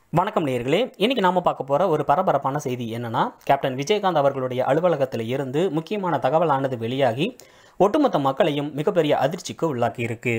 வணக்கம் நேயர்களே இன்னைக்கு நாம பார்க்க போற ஒரு பரபரப்பான செய்தி என்னன்னா கேப்டன் விஜயகாந்த் அவர்களுடைய அலுவலகத்தில் இருந்து முக்கியமான தகவலானது வெளியாகி ஒட்டுமொத்த மக்களையும் மிகப்பெரிய அதிர்ச்சிக்கு உள்ளாக்கி இருக்கு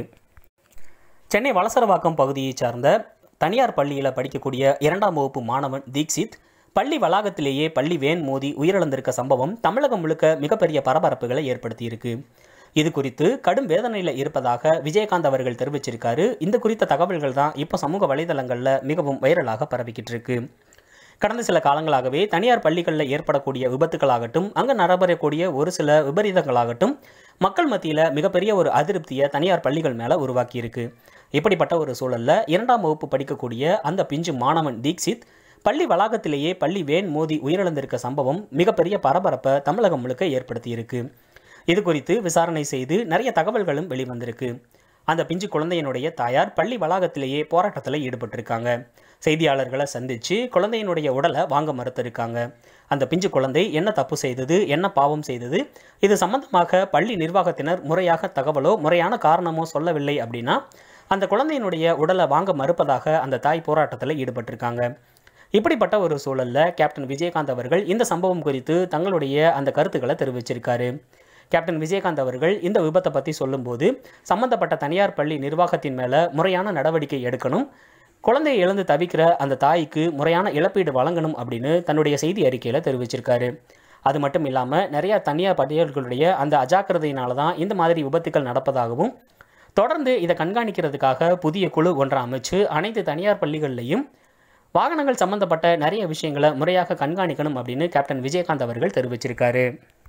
சென்னை வலசரவாக்கம் பகுதியைச் சார்ந்த தனியார் பள்ளியில் படிக்கக்கூடிய இரண்டாம் வகுப்பு மாணவன் தீக்ஷித் பள்ளி வளாகத்திலேயே பள்ளி வேன் மோதி உயிரிழந்திருக்க சம்பவம் தமிழகம் முழுக்க மிகப்பெரிய பரபரப்புகளை ஏற்படுத்தியிருக்கு இது குறித்து கடும் வேதனையில் இருப்பதாக விஜயகாந்த் அவர்கள் தெரிவிச்சிருக்காரு இந்த குறித்த தகவல்கள் தான் இப்போ சமூக வலைதளங்களில் மிகவும் வைரலாக பரவிக்கிட்டு இருக்கு கடந்த சில காலங்களாகவே தனியார் பள்ளிகளில் ஏற்படக்கூடிய விபத்துக்களாகட்டும் அங்கே நடைபெறக்கூடிய ஒரு சில விபரீதங்களாகட்டும் மக்கள் மத்தியில் மிகப்பெரிய ஒரு அதிருப்தியை தனியார் பள்ளிகள் மேலே உருவாக்கியிருக்கு இப்படிப்பட்ட ஒரு சூழலில் இரண்டாம் வகுப்பு படிக்கக்கூடிய அந்த பிஞ்சு மாணவன் தீக்ஷித் பள்ளி வளாகத்திலேயே பள்ளி வேன் மோதி உயிரிழந்திருக்க சம்பவம் மிகப்பெரிய பரபரப்பை தமிழகம் முழுக்க ஏற்படுத்தியிருக்கு இது குறித்து விசாரணை செய்து நிறைய தகவல்களும் வெளிவந்திருக்கு அந்த பிஞ்சு குழந்தையினுடைய தாயார் பள்ளி வளாகத்திலேயே போராட்டத்தில் ஈடுபட்டிருக்காங்க செய்தியாளர்களை சந்தித்து குழந்தையினுடைய உடலை வாங்க மறுத்திருக்காங்க அந்த பிஞ்சு குழந்தை என்ன தப்பு செய்தது என்ன பாவம் செய்தது இது சம்பந்தமாக பள்ளி நிர்வாகத்தினர் முறையாக தகவலோ முறையான காரணமோ சொல்லவில்லை அப்படின்னா அந்த குழந்தையினுடைய உடலை வாங்க மறுப்பதாக அந்த தாய் போராட்டத்தில் ஈடுபட்டிருக்காங்க இப்படிப்பட்ட ஒரு சூழல்ல கேப்டன் விஜயகாந்த் அவர்கள் இந்த சம்பவம் குறித்து தங்களுடைய அந்த கருத்துக்களை தெரிவிச்சிருக்காரு கேப்டன் விஜயகாந்த் அவர்கள் இந்த விபத்தை பற்றி சொல்லும்போது சம்பந்தப்பட்ட தனியார் பள்ளி நிர்வாகத்தின் மேலே முறையான நடவடிக்கை எடுக்கணும் குழந்தையை இழந்து தவிக்கிற அந்த தாய்க்கு முறையான இழப்பீடு வழங்கணும் அப்படின்னு தன்னுடைய செய்தி அறிக்கையில் தெரிவிச்சிருக்காரு அது மட்டும் இல்லாமல் நிறைய தனியார் பள்ளிகளுடைய அந்த அஜாக்கிரதையினால தான் இந்த மாதிரி விபத்துக்கள் நடப்பதாகவும் தொடர்ந்து இதை கண்காணிக்கிறதுக்காக புதிய குழு ஒன்றை அமைச்சு அனைத்து தனியார் பள்ளிகள்லையும் வாகனங்கள் சம்பந்தப்பட்ட நிறைய விஷயங்களை முறையாக கண்காணிக்கணும் அப்படின்னு கேப்டன் விஜயகாந்த் அவர்கள் தெரிவிச்சிருக்காரு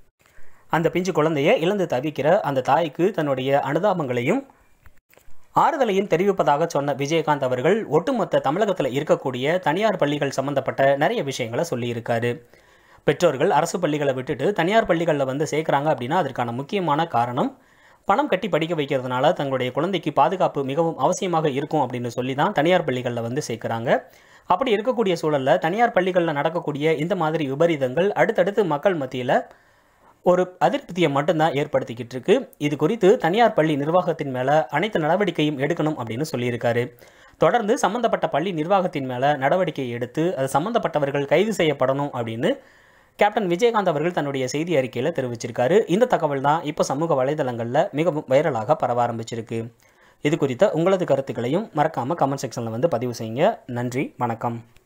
அந்த பிஞ்சு குழந்தையை இழந்து தவிக்கிற அந்த தாய்க்கு தன்னுடைய அனுதாபங்களையும் ஆறுதலையும் தெரிவிப்பதாக சொன்ன விஜயகாந்த் அவர்கள் ஒட்டுமொத்த தமிழகத்தில் இருக்கக்கூடிய தனியார் பள்ளிகள் சம்பந்தப்பட்ட நிறைய விஷயங்களை சொல்லியிருக்காரு பெற்றோர்கள் அரசு பள்ளிகளை விட்டுட்டு தனியார் பள்ளிகளில் வந்து சேர்க்குறாங்க அப்படின்னா அதற்கான முக்கியமான காரணம் பணம் கட்டி படிக்க வைக்கிறதுனால தங்களுடைய குழந்தைக்கு பாதுகாப்பு மிகவும் அவசியமாக இருக்கும் அப்படின்னு சொல்லி தான் தனியார் பள்ளிகளில் வந்து சேர்க்குறாங்க அப்படி இருக்கக்கூடிய சூழலில் தனியார் பள்ளிகளில் நடக்கக்கூடிய இந்த மாதிரி விபரீதங்கள் அடுத்தடுத்து மக்கள் மத்தியில் ஒரு அதிருப்தியை மட்டும்தான் ஏற்படுத்திக்கிட்டு இருக்கு இது குறித்து தனியார் பள்ளி நிர்வாகத்தின் மேலே அனைத்து நடவடிக்கையும் எடுக்கணும் அப்படின்னு சொல்லியிருக்காரு தொடர்ந்து சம்பந்தப்பட்ட பள்ளி நிர்வாகத்தின் மேலே நடவடிக்கை எடுத்து அது சம்பந்தப்பட்டவர்கள் கைது செய்யப்படணும் அப்படின்னு கேப்டன் விஜயகாந்த் அவர்கள் தன்னுடைய செய்தி அறிக்கையில் தெரிவிச்சிருக்காரு இந்த தகவல் தான் இப்போ சமூக வலைதளங்களில் மிகவும் வைரலாக பரவ ஆரம்பிச்சிருக்கு இது குறித்த உங்களது கருத்துக்களையும் மறக்காமல் கமெண்ட் செக்ஷனில் வந்து பதிவு செய்யுங்க நன்றி வணக்கம்